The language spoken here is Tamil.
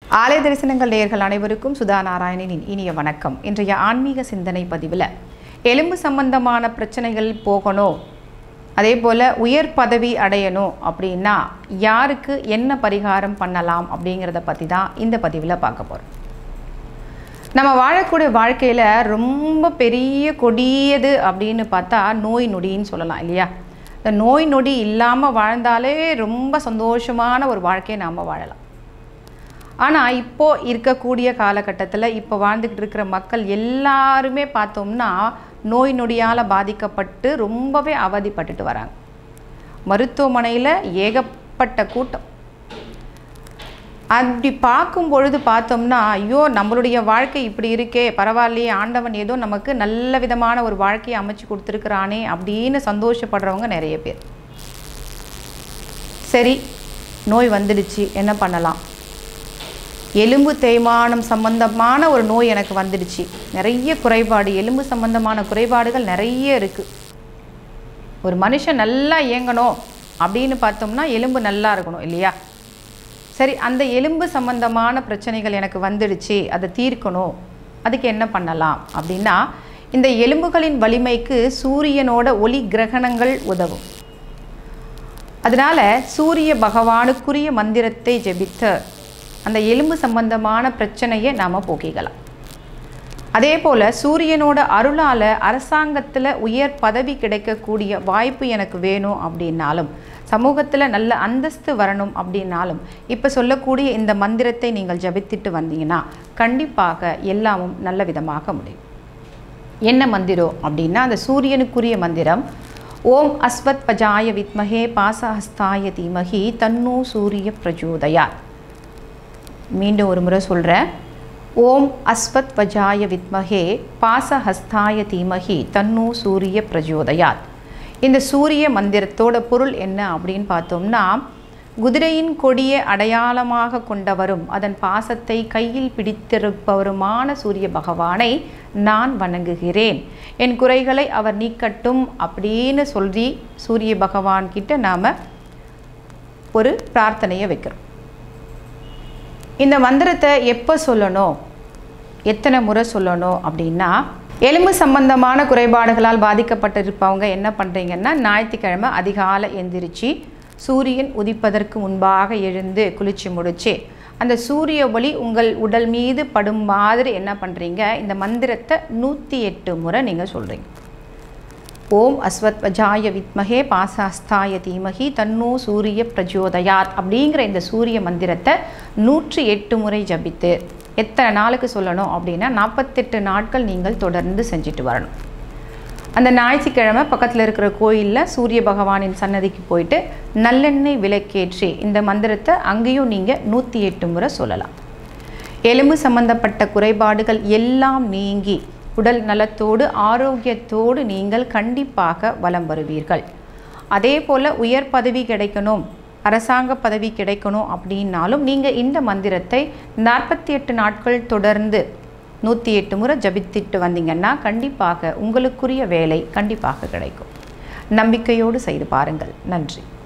ஆலய தரிசனங்கள் நேயர்கள் அனைவருக்கும் சுதா நாராயணனின் இனிய வணக்கம் இன்றைய ஆன்மீக சிந்தனை பதிவில் எலும்பு சம்பந்தமான பிரச்சனைகள் போகணும் அதே போல் உயர் பதவி அடையணும் அப்படின்னா யாருக்கு என்ன பரிகாரம் பண்ணலாம் அப்படிங்கிறத பற்றி தான் இந்த பதிவில் பார்க்க போகிறோம் நம்ம வாழக்கூடிய வாழ்க்கையில் ரொம்ப பெரிய கொடியது அப்படின்னு பார்த்தா நோய் நொடின்னு சொல்லலாம் இல்லையா இந்த நோய் நொடி இல்லாமல் வாழ்ந்தாலே ரொம்ப சந்தோஷமான ஒரு வாழ்க்கையை நாம் வாழலாம் ஆனால் இப்போது இருக்கக்கூடிய காலகட்டத்தில் இப்போ வாழ்ந்துக்கிட்டு இருக்கிற மக்கள் எல்லாருமே பார்த்தோம்னா நோய் நொடியால் பாதிக்கப்பட்டு ரொம்பவே அவதிப்பட்டுட்டு வராங்க மருத்துவமனையில் ஏகப்பட்ட கூட்டம் அப்படி பார்க்கும் பொழுது பார்த்தோம்னா ஐயோ நம்மளுடைய வாழ்க்கை இப்படி இருக்கே பரவாயில்லையே ஆண்டவன் ஏதோ நமக்கு நல்ல விதமான ஒரு வாழ்க்கையை அமைச்சு கொடுத்துருக்குறானே அப்படின்னு சந்தோஷப்படுறவங்க நிறைய பேர் சரி நோய் வந்துடுச்சு என்ன பண்ணலாம் எலும்பு தேய்மானம் சம்பந்தமான ஒரு நோய் எனக்கு வந்துடுச்சு நிறைய குறைபாடு எலும்பு சம்பந்தமான குறைபாடுகள் நிறைய இருக்குது ஒரு மனுஷன் நல்லா இயங்கணும் அப்படின்னு பார்த்தோம்னா எலும்பு நல்லா இருக்கணும் இல்லையா சரி அந்த எலும்பு சம்பந்தமான பிரச்சனைகள் எனக்கு வந்துடுச்சு அதை தீர்க்கணும் அதுக்கு என்ன பண்ணலாம் அப்படின்னா இந்த எலும்புகளின் வலிமைக்கு சூரியனோட ஒளி கிரகணங்கள் உதவும் அதனால் சூரிய பகவானுக்குரிய மந்திரத்தை ஜெபித்து அந்த எலும்பு சம்பந்தமான பிரச்சனையை நாம் போக்கிக்கலாம் அதே போல் சூரியனோட அருளால் அரசாங்கத்தில் உயர் பதவி கிடைக்கக்கூடிய வாய்ப்பு எனக்கு வேணும் அப்படின்னாலும் சமூகத்தில் நல்ல அந்தஸ்து வரணும் அப்படின்னாலும் இப்போ சொல்லக்கூடிய இந்த மந்திரத்தை நீங்கள் ஜபித்துட்டு வந்தீங்கன்னா கண்டிப்பாக எல்லாமும் நல்ல விதமாக முடியும் என்ன மந்திரம் அப்படின்னா அந்த சூரியனுக்குரிய மந்திரம் ஓம் அஸ்வத் பஜாய வித்மகே பாசஹஸ்தாய தீமகி தன்னு சூரிய பிரஜோதயாத் மீண்டும் ஒரு முறை சொல்கிறேன் ஓம் அஸ்வத் வஜாய வித்மகே பாசஹஸ்தாய தீமகி தன்னு சூரிய பிரஜோதயாத் இந்த சூரிய மந்திரத்தோட பொருள் என்ன அப்படின்னு பார்த்தோம்னா குதிரையின் கொடியை அடையாளமாக கொண்டவரும் அதன் பாசத்தை கையில் பிடித்திருப்பவருமான சூரிய பகவானை நான் வணங்குகிறேன் என் குறைகளை அவர் நீக்கட்டும் அப்படின்னு சொல்லி சூரிய பகவான் கிட்ட நாம் ஒரு பிரார்த்தனையை வைக்கிறோம் இந்த மந்திரத்தை எப்போ சொல்லணும் எத்தனை முறை சொல்லணும் அப்படின்னா எலும்பு சம்பந்தமான குறைபாடுகளால் பாதிக்கப்பட்டிருப்பவங்க என்ன பண்ணுறீங்கன்னா ஞாயிற்றுக்கிழமை அதிகாலை எந்திரிச்சு சூரியன் உதிப்பதற்கு முன்பாக எழுந்து குளிச்சு முடிச்சு அந்த சூரிய ஒளி உங்கள் உடல் மீது படும் மாதிரி என்ன பண்ணுறீங்க இந்த மந்திரத்தை நூற்றி எட்டு முறை நீங்கள் சொல்கிறீங்க ஓம் அஸ்வத் வஜாய வித்மகே பாசாஸ்தாய தீமகி தன்னோ சூரிய பிரஜோதயாத் அப்படிங்கிற இந்த சூரிய மந்திரத்தை நூற்றி எட்டு முறை ஜபித்து எத்தனை நாளுக்கு சொல்லணும் அப்படின்னா நாற்பத்தெட்டு நாட்கள் நீங்கள் தொடர்ந்து செஞ்சுட்டு வரணும் அந்த ஞாயிற்றுக்கிழமை பக்கத்தில் இருக்கிற கோயிலில் சூரிய பகவானின் சன்னதிக்கு போயிட்டு நல்லெண்ணெய் விளக்கேற்றி இந்த மந்திரத்தை அங்கேயும் நீங்கள் நூற்றி எட்டு முறை சொல்லலாம் எலும்பு சம்பந்தப்பட்ட குறைபாடுகள் எல்லாம் நீங்கி உடல் நலத்தோடு ஆரோக்கியத்தோடு நீங்கள் கண்டிப்பாக வலம் வருவீர்கள் அதே போல் உயர் பதவி கிடைக்கணும் அரசாங்க பதவி கிடைக்கணும் அப்படின்னாலும் நீங்கள் இந்த மந்திரத்தை நாற்பத்தி எட்டு நாட்கள் தொடர்ந்து நூற்றி எட்டு முறை ஜபித்துட்டு வந்தீங்கன்னா கண்டிப்பாக உங்களுக்குரிய வேலை கண்டிப்பாக கிடைக்கும் நம்பிக்கையோடு செய்து பாருங்கள் நன்றி